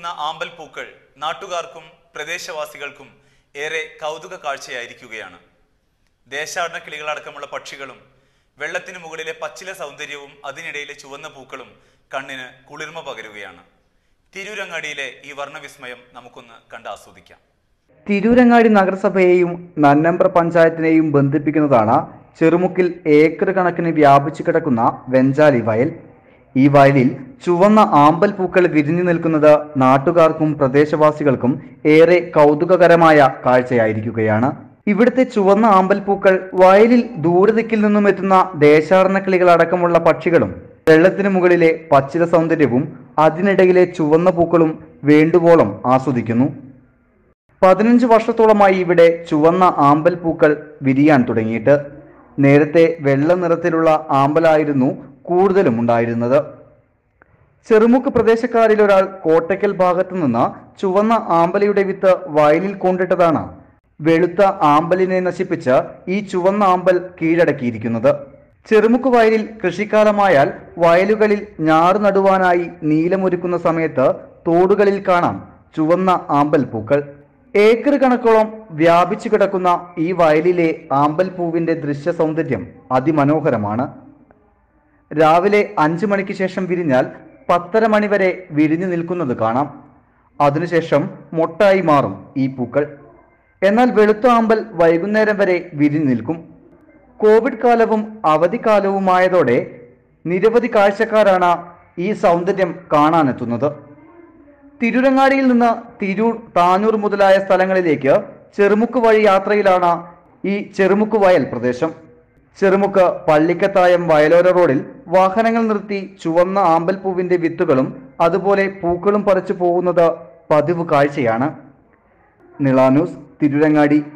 നിൽക്കുന്ന ആമ്പൽ പൂക്കൾ നാട്ടുകാർക്കും പ്രദേശവാസികൾക്കും ഏറെ കൗതുക കാഴ്ചയായിരിക്കുകയാണ് ദേശാടന കിളികളടക്കമുള്ള പക്ഷികളും വെള്ളത്തിനു മുകളിലെ പച്ചില സൗന്ദര്യവും അതിനിടയിലെ ചുവന്ന പൂക്കളും കണ്ണിന് കുളിർമ പകരുകയാണ് തിരൂരങ്ങാടിയിലെ ഈ വർണ്ണവിസ്മയം നമുക്കൊന്ന് കണ്ട് ആസ്വദിക്കാം തിരൂരങ്ങാടി നഗരസഭയെയും നന്നമ്പ്ര പഞ്ചായത്തിനെയും ബന്ധിപ്പിക്കുന്നതാണ് ചെറുമുക്കിൽ ഏക്കർ കണക്കിന് വ്യാപിച്ചു കിടക്കുന്ന വെഞ്ചാലി വയൽ ഈ വയലിൽ ചുവന്ന ആമ്പൽ പൂക്കൾ വിരിഞ്ഞു നിൽക്കുന്നത് നാട്ടുകാർക്കും പ്രദേശവാസികൾക്കും ഏറെ കൗതുകകരമായ കാഴ്ചയായിരിക്കുകയാണ് ഇവിടുത്തെ ചുവന്ന ആമ്പൽ പൂക്കൾ വയലിൽ ദൂരദിക്കിൽ നിന്നും എത്തുന്ന ദേശാടന കിളികൾ അടക്കമുള്ള പക്ഷികളും വെള്ളത്തിനു മുകളിലെ പച്ചില സൗന്ദര്യവും അതിനിടയിലെ ചുവന്ന പൂക്കളും വേണ്ടുവോളം ആസ്വദിക്കുന്നു പതിനഞ്ച് വർഷത്തോളമായി ഇവിടെ ചുവന്ന ആമ്പൽ പൂക്കൾ വിരിയാൻ തുടങ്ങിയിട്ട് നേരത്തെ വെള്ള നിറത്തിലുള്ള ആമ്പലായിരുന്നു കൂടുതലും ഉണ്ടായിരുന്നത് ചെറുമുക്ക് പ്രദേശക്കാരിൽ ഒരാൾ കോട്ടയ്ക്കൽ ഭാഗത്തു നിന്ന് ചുവന്ന ആമ്പലയുടെ വിത്ത് വയലിൽ കൊണ്ടിട്ടതാണ് വെളുത്ത ആമ്പലിനെ നശിപ്പിച്ച് ഈ ചുവന്ന ആമ്പൽ കീഴടക്കിയിരിക്കുന്നത് ചെറുമുക്ക് വയലിൽ കൃഷിക്കാലമായാൽ വയലുകളിൽ ഞാറ് നടുവാനായി നീലമൊരുക്കുന്ന സമയത്ത് തോടുകളിൽ കാണാം ചുവന്ന ആമ്പൽ പൂക്കൾ ഏക്കർ കണക്കോളം വ്യാപിച്ചു കിടക്കുന്ന ഈ വയലിലെ ആമ്പൽ പൂവിന്റെ ദൃശ്യ സൗന്ദര്യം അതിമനോഹരമാണ് രാവിലെ അഞ്ചു മണിക്ക് ശേഷം വിരിഞ്ഞാൽ പത്തര മണി വരെ വിരിഞ്ഞു നിൽക്കുന്നത് കാണാം അതിനുശേഷം മൊട്ടായി മാറും ഈ പൂക്കൾ എന്നാൽ വെളുത്ത ആമ്പൽ വൈകുന്നേരം വരെ വിരിഞ്ഞു നിൽക്കും കോവിഡ് കാലവും അവധിക്കാലവുമായതോടെ നിരവധി കാഴ്ചക്കാരാണ് ഈ സൗന്ദര്യം കാണാനെത്തുന്നത് തിരുരങ്ങാടിയിൽ നിന്ന് തിരൂർ താനൂർ മുതലായ സ്ഥലങ്ങളിലേക്ക് ചെറുമുക്ക് വഴി യാത്രയിലാണ് ഈ ചെറുമുക്ക് വയൽ പ്രദേശം ചെറുമുക്ക് പള്ളിക്കത്തായം വയലോര റോഡിൽ വാഹനങ്ങൾ നിർത്തി ചുവന്ന ആമ്പൽപ്പൂവിന്റെ വിത്തുകളും അതുപോലെ പൂക്കളും പറിച്ചു പോകുന്നത് പതിവ് കാഴ്ചയാണ് നിളാ ന്യൂസ് തിരുരങ്ങാടി